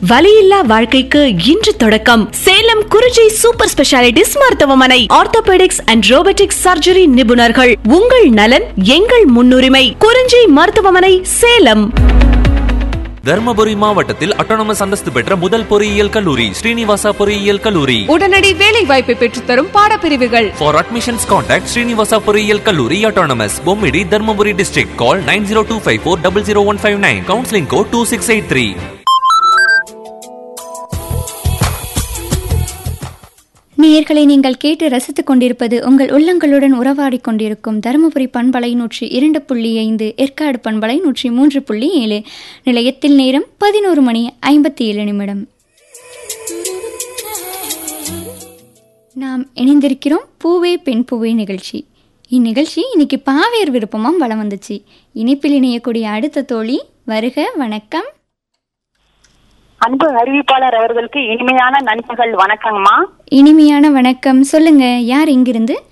வலியில்லா வாழ்க்கைக்கு இன்று தொடக்கம் சேலம் குறிஞ்சி சூப்பர் ஸ்பெஷாலிட்டிஸ் மருத்துவமனை ஆர்த்தோபெடிக்ஸ் அண்ட் ரோபோட்டிக்ஸ் சர்ஜரி நிபுணர்கள் உங்கள் நலன் எங்கள் முன்னுரிமை குறிஞ்சி மருத்துவமனை சேலம் தர்மபுரி மாவட்டத்தில் அட்டானமஸ் அந்தஸ்து பெற்ற முதல் பொறியியல் கல்லூரி ஸ்ரீனிவாசா பொறியியல் கல்லூரி உடனடி வேலை வாய்ப்பை பெற்றுத்தரும் பாடப்பிரிவுகள் For admissions contact Srinivasa பொறியியல் கல்லூரி autonomous Bommidi Dharmapuri district call 9025400159 counseling code 2683 நேயர்களை நீங்கள் கேட்டு ரசித்துக் கொண்டிருப்பது உங்கள் உள்ளங்களுடன் உறவாடிக் கொண்டிருக்கும் தருமபுரி பண்பலை நூற்றி இரண்டு புள்ளி ஐந்து ஏற்காடு பண்பலை நூற்றி மூன்று புள்ளி ஏழு நிலையத்தில் நேரம் பதினோரு மணி ஐம்பத்தி ஏழு நிமிடம் நாம் இணைந்திருக்கிறோம் பூவே பெண் பூவே நிகழ்ச்சி இந்நிகழ்ச்சி இன்னைக்கு பாவேர் விருப்பமாம் வலம் வந்துச்சு இனிப்பில் இணையக்கூடிய அடுத்த தோழி வருக வணக்கம் அன்பு அறிவிப்பாளர் அவர்களுக்கு இனிமையான நண்பர்கள் வணக்கங்கம்மா இனிமையான வணக்கம் சொல்லுங்க யார் இங்கிருந்து